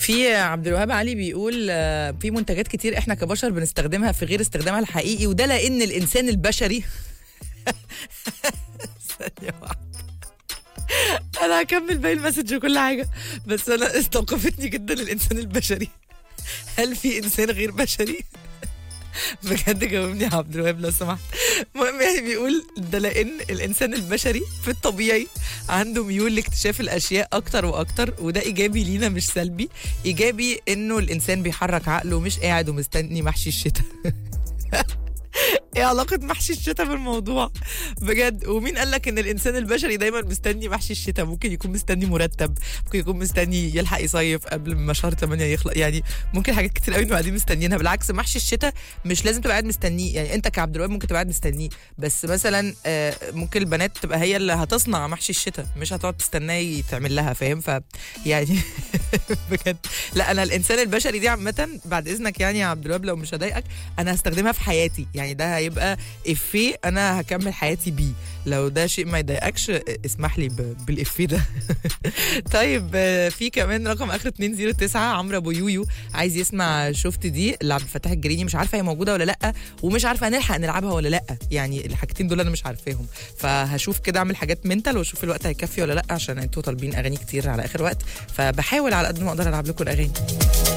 في عبد الوهاب علي بيقول آه، في منتجات كتير احنا كبشر بنستخدمها في غير استخدامها الحقيقي وده لان الانسان البشري ثانية واحدة. انا هكمل باقي المسج وكل حاجه بس انا استوقفتني جدا الانسان البشري هل في انسان غير بشري بجد جاوبني يا عبد الوهاب لو سمحت المهم يعني بيقول ده لان الانسان البشري في الطبيعي عنده ميول لاكتشاف الاشياء اكتر واكتر وده ايجابي لينا مش سلبي ايجابي انه الانسان بيحرك عقله مش قاعد ومستني محشي الشتاء ايه علاقة محشي الشتاء بالموضوع بجد ومين قال لك ان الانسان البشري دايما مستني محشي الشتاء ممكن يكون مستني مرتب ممكن يكون مستني يلحق يصيف قبل ما شهر 8 يخلق يعني ممكن حاجات كتير قوي نبقى قاعدين مستنيينها بالعكس محشي الشتاء مش لازم تبقى قاعد مستنيه يعني انت كعبد الوهاب ممكن تبقى قاعد مستنيه بس مثلا آه، ممكن البنات تبقى هي اللي هتصنع محشي الشتاء مش هتقعد تستناه تعمل لها فاهم ف يعني بجد لا انا الانسان البشري دي عامه بعد اذنك يعني يا عبد الوهاب لو مش هضايقك انا هستخدمها في حياتي يعني ده هيبقى افيه انا هكمل حياتي بيه لو ده شيء ما يضايقكش اسمح لي ب- بالافيه ده طيب آه، في كمان رقم اخر 209 عمرو ابو يويو عايز يسمع شفت دي اللي عبد الفتاح الجريني مش عارفه هي موجوده ولا لا ومش عارفه هنلحق نلعبها ولا لا يعني الحاجتين دول انا مش عارفاهم فهشوف كده اعمل حاجات منتال واشوف الوقت هيكفي ولا لا عشان انتوا طالبين اغاني كتير على اخر وقت فبحاول على قد ما اقدر العب لكم الاغاني